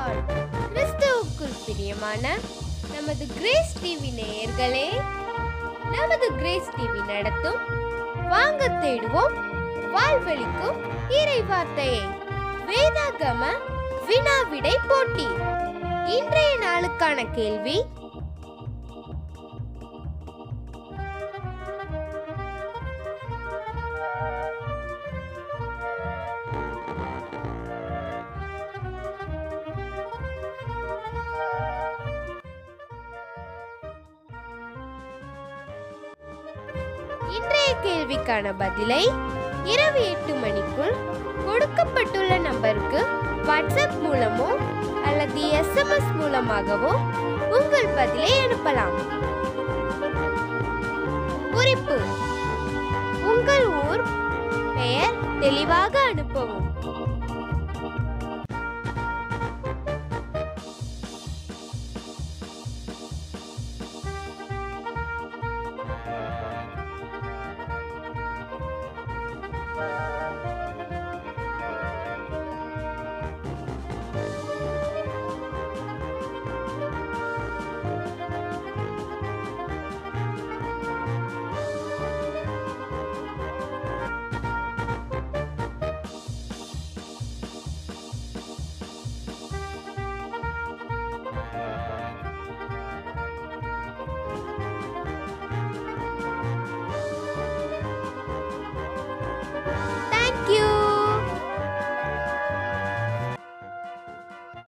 Lord கிறிஸ்துவுக்குள் பிரியமான நமது கிரேஸ் டிவி நேயர்களே நமது கிரேஸ் டிவி நடத்தும் வாங்க தேடுவோம் வாழ்வழிக்கும் இறை வார்த்தையை வேதாகம வினாவிடை போட்டி இன்றைய நாளுக்கான கேள்வி இன்றைய கேள்விக்கான பதிலை இரவு எட்டு மணிக்குள் கொடுக்கப்பட்டுள்ள நம்பருக்கு வாட்ஸ்அப் மூலமோ அல்லது எஸ்எம்எஸ் மூலமாகவோ உங்கள் பதிலை அனுப்பலாம் குறிப்பு உங்கள் ஊர் பெயர் தெளிவாக அனுப்பவும்